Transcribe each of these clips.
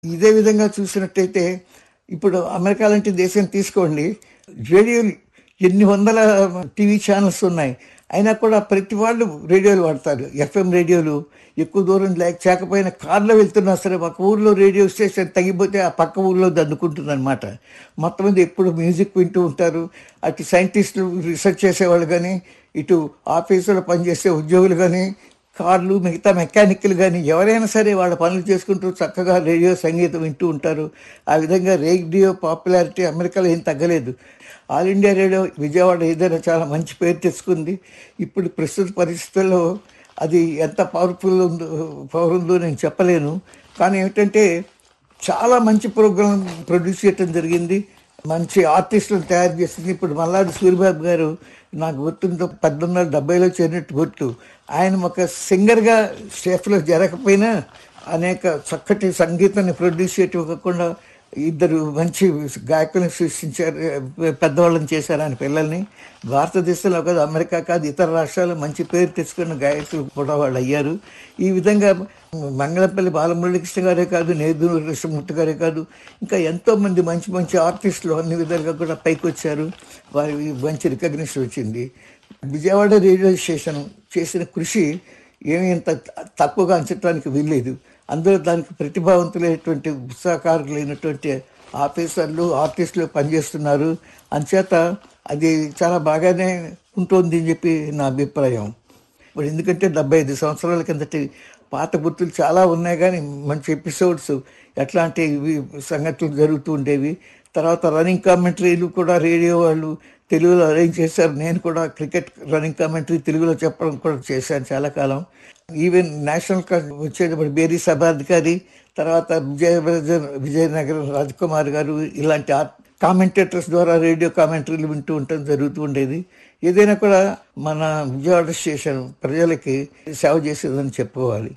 ఇదే విధంగా చూసినట్టయితే ఇప్పుడు అమెరికా లాంటి దేశం తీసుకోండి రేడియోలు ఎన్ని వందల టీవీ ఛానల్స్ ఉన్నాయి అయినా కూడా ప్రతి వాళ్ళు రేడియోలు వాడతారు ఎఫ్ఎం రేడియోలు ఎక్కువ దూరం లేక చేకపోయినా కార్లో వెళ్తున్నా సరే ఒక ఊర్లో రేడియో స్టేషన్ తగ్గిపోతే ఆ పక్క ఊర్లో దండుకుంటుంది అనమాట మొత్తం మీద ఎప్పుడు మ్యూజిక్ వింటూ ఉంటారు అటు సైంటిస్టులు రీసెర్చ్ చేసేవాళ్ళు కానీ ఇటు ఆఫీసులో పనిచేసే ఉద్యోగులు కానీ కార్లు మిగతా మెకానిక్లు కానీ ఎవరైనా సరే వాళ్ళ పనులు చేసుకుంటూ చక్కగా రేడియో సంగీతం వింటూ ఉంటారు ఆ విధంగా రేడియో పాపులారిటీ అమెరికాలో ఏం తగ్గలేదు ఆల్ ఇండియా రేడియో విజయవాడ ఏదైనా చాలా మంచి పేరు తెచ్చుకుంది ఇప్పుడు ప్రస్తుత పరిస్థితుల్లో అది ఎంత పవర్ఫుల్ ఉందో పవర్ ఉందో నేను చెప్పలేను కానీ ఏమిటంటే చాలా మంచి ప్రోగ్రాం ప్రొడ్యూస్ చేయటం జరిగింది మంచి ఆర్టిస్టులను తయారు చేసింది ఇప్పుడు మల్లాడి సూరిబాబు గారు నాకు గుర్తుందో పద్దెనిమిది వందల డెబ్బైలో చేరినట్టు గుర్తు ఆయన ఒక సింగర్గా స్టేఫ్లో జరగకపోయినా అనేక చక్కటి సంగీతాన్ని ప్రొడ్యూస్ చేయటం కాకుండా ఇద్దరు మంచి గాయకులను సృష్టించారు పెద్దవాళ్ళని చేశారు ఆయన పిల్లల్ని భారతదేశంలో కాదు అమెరికా కాదు ఇతర రాష్ట్రాలు మంచి పేరు తెచ్చుకున్న గాయకులు కూడా వాళ్ళు అయ్యారు ఈ విధంగా మంగళపల్లి బాలమురళీకృష్ణ గారే కాదు నేదూరు కృష్ణమూర్తి గారే కాదు ఇంకా ఎంతో మంది మంచి మంచి ఆర్టిస్టులు అన్ని విధాలుగా కూడా పైకి వచ్చారు వారి మంచి రికగ్నిషన్ వచ్చింది విజయవాడ రేడియో స్టేషన్ చేసిన కృషి ఏమీ ఇంత తక్కువగా అంచడానికి వీల్లేదు అందులో దానికి ప్రతిభావంతులైనటువంటి ఉత్సాహకారులైనటువంటి ఆఫీసర్లు ఆర్టిస్టులు పనిచేస్తున్నారు అంచేత అది చాలా బాగానే ఉంటుంది అని చెప్పి నా అభిప్రాయం ఇప్పుడు ఎందుకంటే డెబ్బై ఐదు సంవత్సరాల కిందటి పాత గుర్తులు చాలా ఉన్నాయి కానీ మంచి ఎపిసోడ్స్ ఎట్లాంటి ఇవి సంగతులు జరుగుతూ ఉండేవి తర్వాత రన్నింగ్ కామెంటరీలు కూడా రేడియో వాళ్ళు తెలుగులో అరేంజ్ చేశారు నేను కూడా క్రికెట్ రన్నింగ్ కామెంటరీ తెలుగులో చెప్పడం కూడా చేశాను చాలా కాలం ఈవెన్ నేషనల్ వచ్చేటప్పుడు బేరీ సభాధికారి తర్వాత విజయ విజయనగరం రాజ్కుమార్ గారు ఇలాంటి కామెంటేటర్స్ ద్వారా రేడియో కామెంటరీలు వింటూ ఉండటం జరుగుతూ ఉండేది ఏదైనా కూడా మన విజయవాడ స్టేషన్ ప్రజలకి సేవ చేసేదని చెప్పుకోవాలి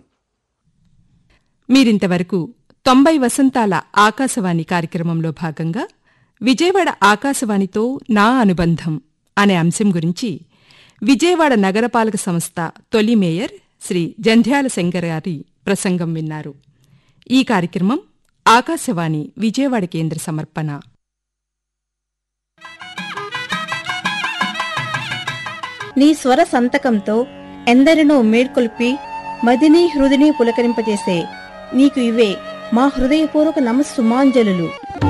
మీరింతవరకు తొంభై వసంతాల ఆకాశవాణి కార్యక్రమంలో భాగంగా విజయవాడ ఆకాశవాణితో నా అనుబంధం అనే అంశం గురించి విజయవాడ నగరపాలక సంస్థ తొలి మేయర్ శ్రీ జంధ్యాల శంకర్ గారి ప్రసంగం విన్నారు ఈ కార్యక్రమం ఆకాశవాణి విజయవాడ కేంద్ర సమర్పణ నీ స్వర సంతకంతో ఎందరినో మేడ్కొల్పి మదిని హృదిని పులకరింపజేసే నీకు ఇవే మా హృదయపూర్వక నమస్సుమాంజలు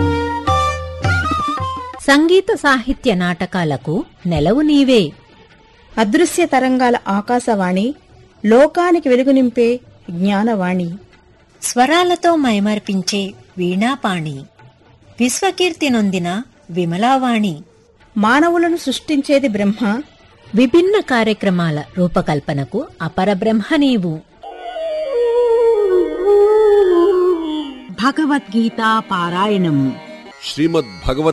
సంగీత సాహిత్య నాటకాలకు నెలవు నీవే అదృశ్య తరంగాల ఆకాశవాణి లోకానికి వెలుగునింపే జ్ఞానవాణి స్వరాలతో మైమర్పించే వీణాపాణి విశ్వకీర్తి నొందిన విమలావాణి మానవులను సృష్టించేది బ్రహ్మ విభిన్న కార్యక్రమాల రూపకల్పనకు అపరబ్రహ్మ నీవు భగవద్గీతా పారాయణం శ్రీమద్భగవద్గీత